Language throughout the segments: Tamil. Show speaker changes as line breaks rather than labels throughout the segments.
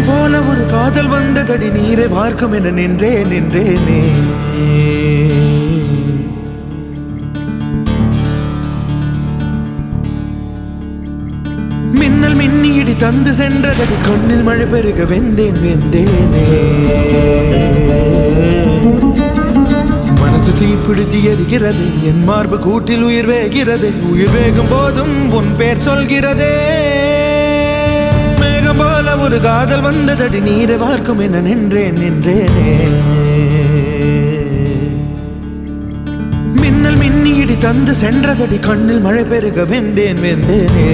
போல ஒரு காதல் வந்ததடி நீரை பார்க்கும் என நின்றே நின்றேனே மின்னல் மின்னி இடி தந்து சென்றதடி கண்ணில் மழை பெருக வெந்தேன் வெந்தேனே மனசு தீப்பிடித்து எரிகிறது என் மார்பு கூட்டில் உயிர் வேகிறது உயிர் வேகும் போதும் உன் பேர் சொல்கிறதே மேகம் போல ஒரு காதல் வந்ததடி நீரை பார்க்கும் என நின்றேன் நின்றேனே மின்னல் மின்னி இடி தந்து சென்றதடி கண்ணில் மழை பெருக வெந்தேன் வெந்தேனே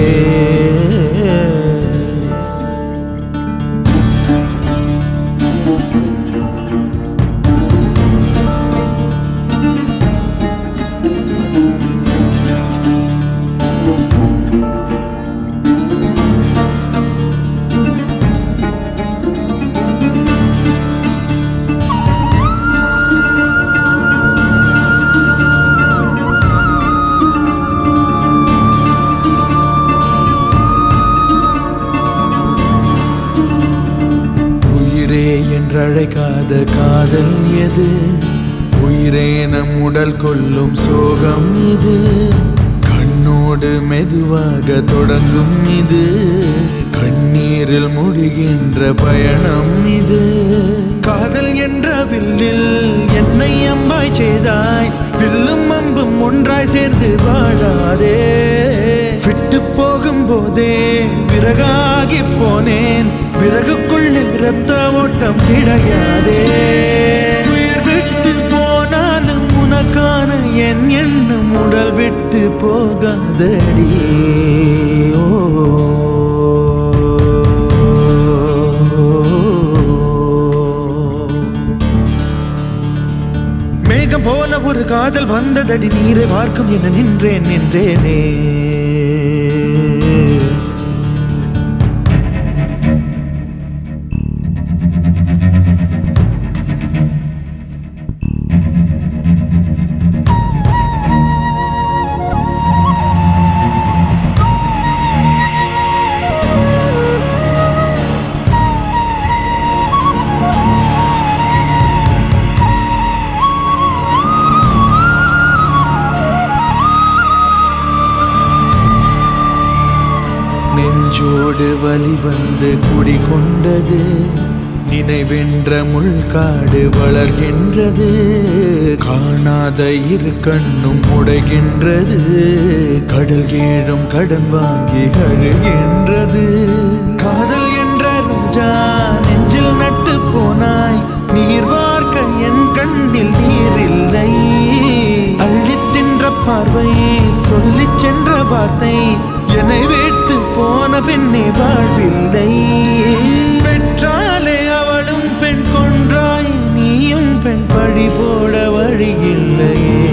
உயிரே என்றழைக்காத காதல் எது உயிரே நம் உடல் கொள்ளும் சோகம் இது கண்ணோடு மெதுவாக தொடங்கும் இது கண்ணீரில் முடிகின்ற பயணம் இது காதல் என்ற வில்லில் என்னை அம்பாய் செய்தாய் வில்லும் அம்பும் ஒன்றாய் சேர்ந்து வாழாதே விட்டு போகும் போதே விறகாகி போனேன் விறகுக்குள்ளே ரத்த ஓட்டம் கிடையாதே உயிர் விட்டு போனாலும் உனக்கான என் எண்ணம் உடல் விட்டு போகாதடி ஓ மேகம் போல ஒரு காதல் வந்ததடி நீரை பார்க்கும் என நின்றேன் நின்றேனே நெஞ்சோடு வலி வந்து குடிகொண்டது நினைவென்ற முள்காடு வளர்கின்றது காணாத இரு கண்ணும் உடைகின்றது கடல் கீழும் கடன் வாங்கி அழுகின்றது காதல் என்ற ரோஜா நெஞ்சில் நட்டு போனாய் நீர் வார்க்க என் கண்ணில் நீர் இல்லை அள்ளித் தின்ற பார்வை சொல்லிச் சென்ற வார்த்தை என்னை விட்டு போன பெண்ணே வாழ்வில்லை பெற்றாலே அவளும் பெண் கொன்றாய் நீயும் பெண் பழி போட வழியில்லையே